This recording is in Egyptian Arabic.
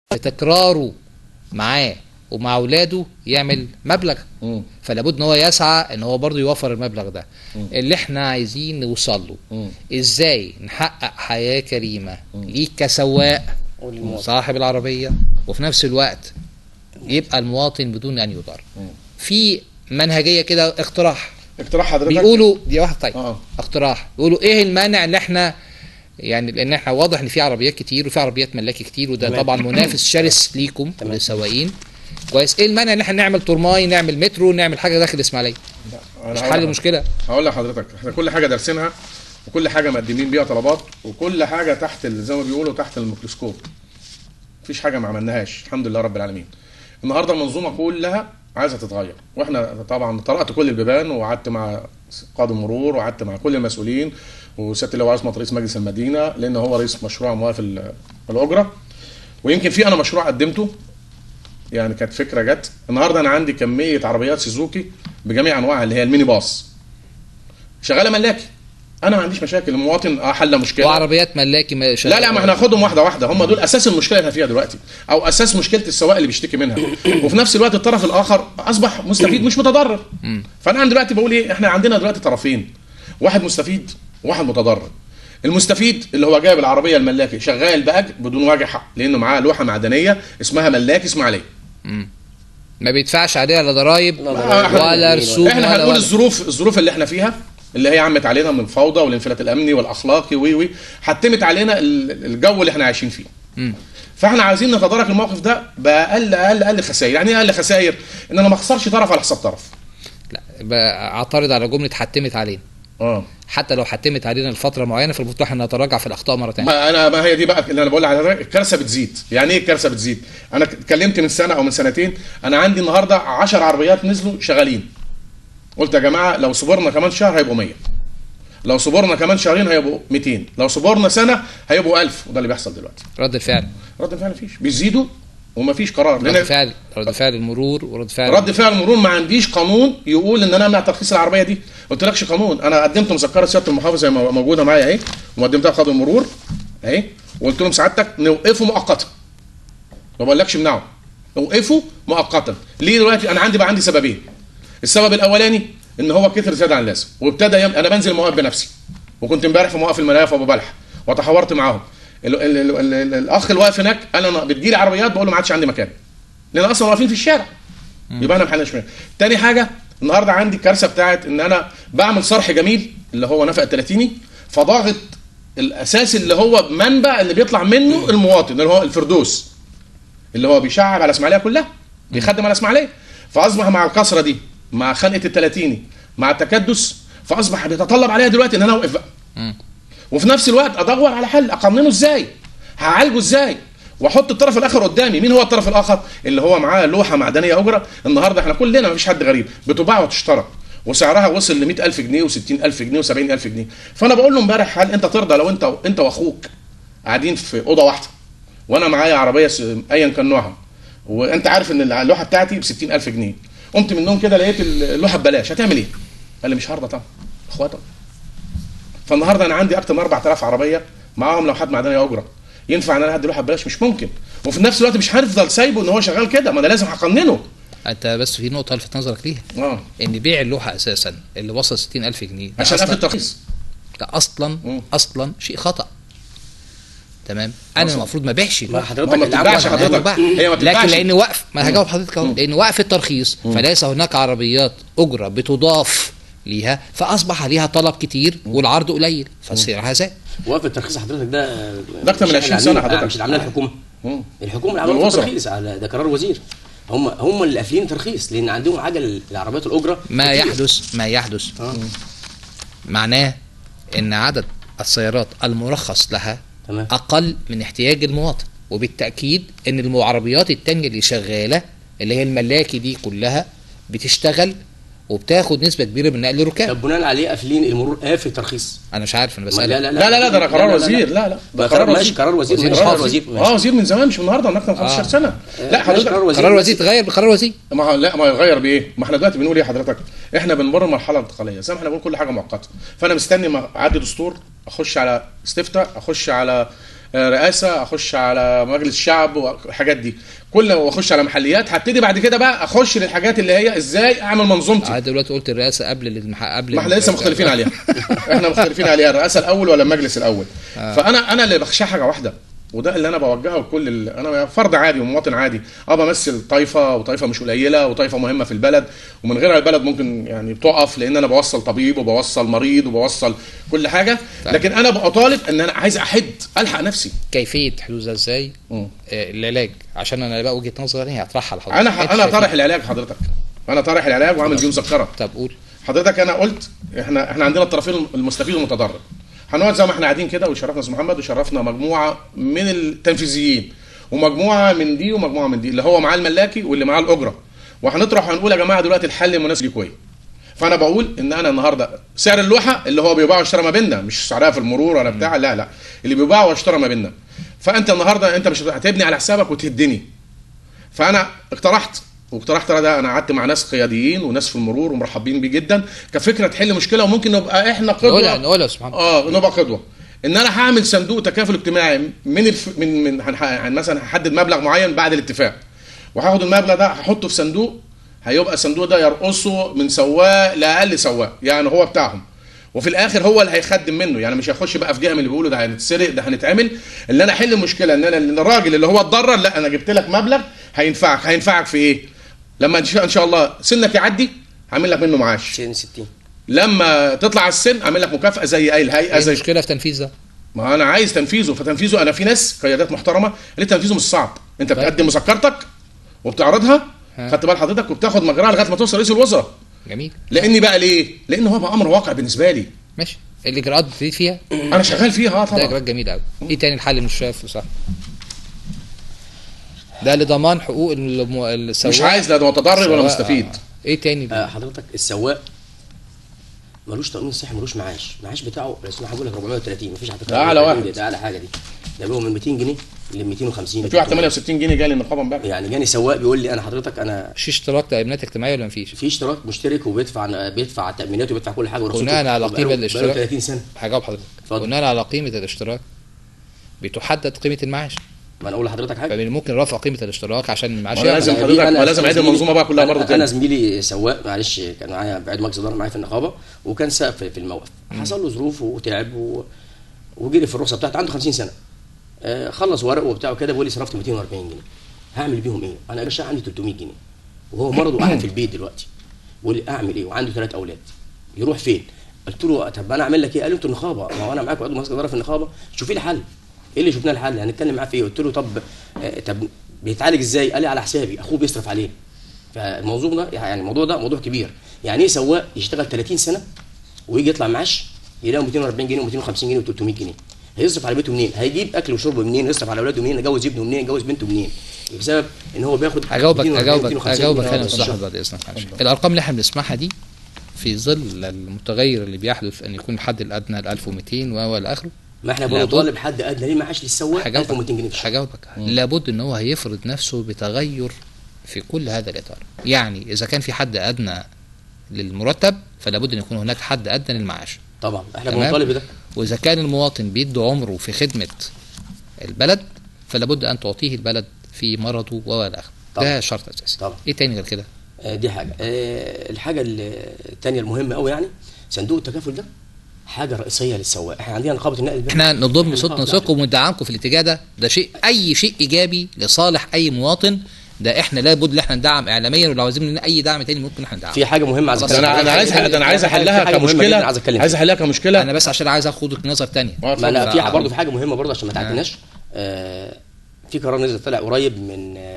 تكراره معاه ومع اولاده يعمل مبلغ مم. فلا بد ان هو يسعى ان هو برضه يوفر المبلغ ده اللي احنا عايزين نوصل له مم. ازاي نحقق حياه كريمه ليك كسواق صاحب العربيه وفي نفس الوقت يبقى المواطن بدون ان يضر في منهجيه كده اقتراح اقتراح حضرتك بيقولوا دي واحد طيب اه اقتراح بيقولوا ايه المانع ان احنا يعني لان احنا واضح ان في عربيات كتير وفي عربيات ملاكي كتير وده تمام. طبعا منافس شرس ليكم تمام. للسواقين كويس ايه المانع ان احنا نعمل ترماي نعمل مترو نعمل حاجه داخل الاسماعيليه أنا مش هقول حل لك- المشكله هقول لحضرتك احنا كل حاجه دارسينها وكل حاجه مقدمين بيها طلبات وكل حاجه تحت ال- زي ما بيقولوا تحت الميكروسكوب مفيش حاجه ما عملناهاش الحمد لله رب العالمين النهارده المنظومه كلها عايزه تتغير واحنا طبعا طرقت كل البيبان وقعدت مع قاضي المرور وقعدت مع كل المسؤولين وسياده اللواء عصمت رئيس مجلس المدينه لان هو رئيس مشروع مواقف ال- الاجره ويمكن في انا مشروع قدمته يعني كانت فكره جت النهارده انا عندي كميه عربيات سوزوكي بجميع انواعها اللي هي الميني باص شغاله ملاكي انا ما عنديش مشاكل المواطن اه حل مشكله وعربيات ملاكي ما لا لا ما احنا هناخدهم واحده واحده هم دول اساس المشكله اللي احنا فيها دلوقتي او اساس مشكله السواق اللي بيشتكي منها وفي نفس الوقت الطرف الاخر اصبح مستفيد مش متضرر فانا دلوقتي بقول ايه احنا عندنا دلوقتي طرفين واحد مستفيد وواحد متضرر المستفيد اللي هو جايب العربيه الملاكي شغال باجر بدون وجه حق لانه معاه لوحه معدنيه اسمها ملاكي اسماعيليه ما بيدفعش عليها لا ضرايب لا ضرايب. ولا رسوم احنا ولا هنقول ولا. الظروف الظروف اللي احنا فيها اللي هي عمت علينا من الفوضى والانفلات الامني والاخلاقي وي وي حتمت علينا ال- الجو اللي احنا عايشين فيه مم. فاحنا عايزين نتدارك الموقف ده باقل اقل اقل خسائر يعني ايه اقل خسائر ان انا ما اخسرش طرف على حساب طرف لا بعترض على جمله حتمت علينا اه حتى لو حتمت علينا لفتره معينه فالمفروض احنا نتراجع في الاخطاء مره ثانيه ما انا ما هي دي بقى اللي انا بقول على الكارثه بتزيد يعني ايه الكارثه بتزيد انا اتكلمت من سنه او من سنتين انا عندي النهارده 10 عربيات نزلوا شغالين قلت يا جماعه لو صبرنا كمان شهر هيبقوا 100 لو صبرنا كمان شهرين هيبقوا 200 لو صبرنا سنه هيبقوا 1000 وده اللي بيحصل دلوقتي رد الفعل رد فعل مفيش بيزيدوا ومفيش قرار رد لان فعل رد فعل المرور ورد فعل رد فعل المرور ما عنديش قانون يقول ان انا امنع ترخيص العربيه دي ما قلتلكش قانون انا قدمت مذكره سياده المحافظ زي ما موجوده معايا اهي وقدمتها لقاضي المرور اهي وقلت لهم سعادتك نوقفه مؤقتا ما بقولكش امنعه نوقفه مؤقتا ليه دلوقتي انا عندي بقى عندي سببين السبب الاولاني ان هو كتر زياده عن اللازم وابتدى يم... انا بنزل مواقف بنفسي وكنت امبارح في مواقف الملاهي في ابو بلح وتحاورت معاهم ال... ال... ال... ال... ال... الاخ اللي واقف هناك قال انا بتجيلي عربيات بقول له ما عادش عندي مكان لان اصلا واقفين في الشارع يبقى انا محلناش منها تاني حاجه النهارده عندي الكارثه بتاعت ان انا بعمل صرح جميل اللي هو نفق التلاتيني فضاغط الاساس اللي هو منبع اللي بيطلع منه المواطن اللي هو الفردوس اللي هو بيشعب على اسماعيليه كلها بيخدم على اسماعيليه فاصبح مع الكسره دي مع خنقه التلاتيني مع التكدس فاصبح بيتطلب عليا دلوقتي ان انا اوقف بقى وفي نفس الوقت ادور على حل اقننه ازاي هعالجه ازاي واحط الطرف الاخر قدامي مين هو الطرف الاخر اللي هو معاه لوحه معدنيه اجره النهارده احنا كلنا مفيش حد غريب بتباع وتشترى وسعرها وصل ل 100000 جنيه و60000 جنيه و70000 جنيه فانا بقول له امبارح هل انت ترضى لو انت انت واخوك قاعدين في اوضه واحده وانا معايا عربيه س- ايا كان نوعها وانت عارف ان اللوحه بتاعتي ب 60000 جنيه قمت من النوم كده لقيت اللوحه ببلاش هتعمل ايه؟ قال لي مش هرضى طبعا اخواتك فالنهارده انا عندي اكتر من 4000 عربيه معاهم لوحات معدنيه اجره ينفع ان انا ادي لوحه ببلاش مش ممكن وفي نفس الوقت مش هنفضل سايبه ان هو شغال كده ما انا لازم هقننه انت بس في نقطه الفت نظرك ليها اه ان بيع اللوحه اساسا اللي وصل 60000 جنيه ده عشان أصلاً- قفل الترخيص ده اصلا مم. اصلا شيء خطا تمام انا أصلاً. المفروض ما بيعش ما اللوحة. حضرتك ما اللي بتتباعش عمل- حضرتك. بتتباع. هي ما لكن بتتباعش. لان وقف ما انا هجاوب حضرتك اهو لان وقف الترخيص فليس هناك عربيات اجره بتضاف ليها فاصبح عليها طلب كتير والعرض قليل فسعرها زاد وقف الترخيص حضرتك ده ده أكتر من مش 20 إحنا سنة عاملين- حضرتك. مش اللي عاملاه الحكومه مم. الحكومه اللي عملت والوزراء. الترخيص على ده قرار وزير هم هم اللي قافلين ترخيص لان عندهم عجل العربيات الاجره ما كتير. يحدث ما يحدث آه. معناه ان عدد السيارات المرخص لها تمام اقل من احتياج المواطن وبالتاكيد ان العربيات التانية اللي شغاله اللي هي الملاكي دي كلها بتشتغل وبتاخد نسبه كبيره من نقل الركاب طب بناء عليه قافلين المرور قافل ترخيص انا مش عارف انا ما- بسالك لا لا لا ده قرار وزير لا لا ده ده قرار قرار ماشي قرار وزير وزير ماشي قرار قرار وزير اه وزير من زمان مش من النهارده من اكتر من 15 آه. سنه لا ماشي حضرتك قرار وزير قرار بس- وزير اتغير بقرار وزير ما هو لا ما يغير بايه؟ ما احنا دلوقتي بنقول ايه حضرتك؟ احنا بنمر مرحله انتقاليه زي ما احنا بنقول كل حاجه مؤقته فانا مستني ما اعدي دستور اخش على استفتاء اخش على آه، رئاسه اخش على مجلس الشعب والحاجات دي كل ما اخش على محليات هبتدي بعد كده بقى اخش للحاجات اللي هي ازاي اعمل منظومتي عاد دلوقتي قلت الرئاسه قبل المح... قبل ما احنا لسه مختلفين عليها احنا مختلفين عليها الرئاسه الاول ولا المجلس الاول فانا انا اللي بخشى حاجه واحده وده اللي انا بوجهه لكل ال... انا فرد عادي ومواطن عادي اه بمثل طائفه وطائفه مش قليله وطائفه مهمه في البلد ومن غيرها البلد ممكن يعني بتقف لان انا بوصل طبيب وبوصل مريض وبوصل كل حاجه طيب. لكن انا ببقى طالب ان انا عايز احد الحق نفسي كيفيه حدوثها ازاي مم. آه العلاج عشان انا بقى وجهه نظري هطرحها لحضرتك انا أنت انا شايف طارح إيه؟ العلاج حضرتك انا طارح العلاج وعامل بيه مذكره طب قول حضرتك انا قلت احنا احنا عندنا الطرفين المستفيد والمتضرر هنقعد زي ما احنا قاعدين كده وشرفنا استاذ محمد وشرفنا مجموعه من التنفيذيين ومجموعه من دي ومجموعه من دي اللي هو معاه الملاكي واللي معاه الاجره وهنطرح وهنقول يا جماعه دلوقتي الحل المناسب ليكوا ايه فانا بقول ان انا النهارده سعر اللوحه اللي هو بيباع ويشترى ما بيننا مش سعرها في المرور ولا بتاع لا لا اللي بيباع ويشترى ما بيننا فانت النهارده انت مش هتبني على حسابك وتهدني فانا اقترحت واقترحت ده انا قعدت مع ناس قياديين وناس في المرور ومرحبين بيه جدا كفكره تحل مشكله وممكن نبقى احنا نقولها قدوه نقولها يا سبحان الله اه نبقى قدوه ان انا هعمل صندوق تكافل اجتماعي من الف... من من هنح... يعني مثلا هحدد مبلغ معين بعد الاتفاق وهاخد المبلغ ده هحطه في صندوق هيبقى الصندوق ده يرقصه من سواق لاقل سواق يعني هو بتاعهم وفي الاخر هو اللي هيخدم منه يعني مش هيخش بقى في جهه من اللي بيقولوا ده هنتسرق ده هنتعمل اللي انا احل المشكله ان انا إن الراجل اللي هو اتضرر لا انا جبت لك مبلغ هينفعك هينفعك في ايه لما ان شاء إن شاء الله سنك يعدي هعمل لك منه معاش 60 لما تطلع على السن اعمل لك مكافاه زي اي الهيئه ايه زي المشكله في تنفيذ ده ما انا عايز تنفيذه فتنفيذه انا في ناس قيادات محترمه اللي تنفيذه مش صعب انت طيب. بتقدم مذكرتك وبتعرضها ها. خدت بال حضرتك وبتاخد مجراها لغايه ما توصل رئيس الوزراء جميل لاني بقى ليه؟ لان هو بقى امر واقع بالنسبه لي ماشي الاجراءات بتزيد فيها انا شغال فيها اه ده طبعا اجراءات جميله قوي ايه تاني الحل مش شايف صح ده لضمان حقوق الم- السواق مش عايز لا متضرر ولا سواء- مستفيد ايه تاني آه، حضرتك السواق ملوش تامين صحي ملوش معاش المعاش بتاعه بس انا هقول لك 430 مفيش حد ده أعلى واحد. ده اعلى حاجه دي ده بيقوم من 200 جنيه ل 250 في واحد 68 جنيه جالي من الخبر امبارح يعني جاني سواق بيقول لي انا حضرتك انا في اشتراك تامينات اجتماعيه ولا مفيش في اشتراك مشترك وبيدفع بيدفع تامينات وبيدفع كل حاجه ورخصته بناء على بقاله- قيمة بقاله الاشتراك. 30 سنه هجاوب حضرتك اتفضل. بناء على قيمه الاشتراك بتحدد قيمه المعاش ما انا اقول لحضرتك حاجه فمن ممكن رفع قيمه الاشتراك عشان المعاش ما لازم يعلى. دي حضرتك- أنا- ما لازم أنا أعيد زميلي- المنظومة بقى كلها أنا- مرة تاني. انا زميلي سواق معلش كان معايا بعيد مجلس اداره معايا في النقابه وكان ساق في في الموقف حصل له ظروف وتعب و... وجري في الرخصه بتاعته عنده 50 سنه آه، خلص ورقه وبتاعه كده بيقول لي صرفت 240 جنيه هعمل بيهم ايه؟ انا يا باشا عندي 300 جنيه وهو مرض وقاعد في البيت دلوقتي بيقول لي اعمل ايه؟ وعنده ثلاث اولاد يروح فين؟ قلت له طب انا اعمل لك ايه؟ قال لي انتوا النقابه ما هو انا معاك عضو مجلس اداره في النقابه شوفي لي حل ايه اللي شفناه الحل؟ هنتكلم معاه في ايه؟ قلت له طب آه، طب بيتعالج ازاي؟ قال لي على حسابي اخوه بيصرف عليه فالموضوع ده يعني الموضوع ده موضوع كبير يعني ايه سواق يشتغل 30 سنه ويجي يطلع معاش يلاقي 240 جنيه و250 جنيه و300 جنيه هيصرف على بيته منين؟ هيجيب اكل وشرب منين؟ يصرف على اولاده منين؟ يجوز ابنه منين؟ يجوز بنته منين؟ بسبب ان هو بياخد هجاوبك 240 هجاوبك 250 هجاوبك جنيه انا في صح الشهر. بعد اذنك معلش الارقام اللي احنا بنسمعها دي في ظل المتغير اللي بيحدث ان يكون الحد الادنى ل 1200 و الى اخره ما احنا لابد- بنطالب حد ادنى ليه معاش للسواق 1200 جنيه في الشهر هجاوبك لابد ان هو هيفرض نفسه بتغير في كل هذا الاطار يعني اذا كان في حد ادنى للمرتب فلا بد ان يكون هناك حد ادنى للمعاش طبعا احنا تمام. بنطالب بده واذا كان المواطن بيدي عمره في خدمه البلد فلا بد ان تعطيه البلد في مرضه والى اخره طبعا. ده شرط اساسي طبعا. ايه تاني غير كده آه، دي حاجه آه، الحاجه الثانيه المهمه قوي يعني صندوق التكافل ده حاجه رئيسيه للسواق احنا عندنا نقابه النقل ده احنا نضم إحنا صوتنا نقابة صوتكم وندعمكم في الاتجاه ده ده شيء اي شيء ايجابي لصالح اي مواطن ده احنا لابد ان احنا ندعم اعلاميا ولو عايزين مننا اي دعم تاني ممكن احنا ندعم في حاجه مهمه عايز خلاص، ده أتكلم انا انا عايز فيها. ده انا عايز في حاجة- احلها في حاجة مهمة جداً كمشكله عايز اتكلم عايز فيها. احلها كمشكله انا بس عشان عايز اخد وجهه نظر تانية آه، ما لا اتفضل. في برضه في حاجه مهمه برضه عشان ما تعديناش آه في قرار نزل طلع قريب من آه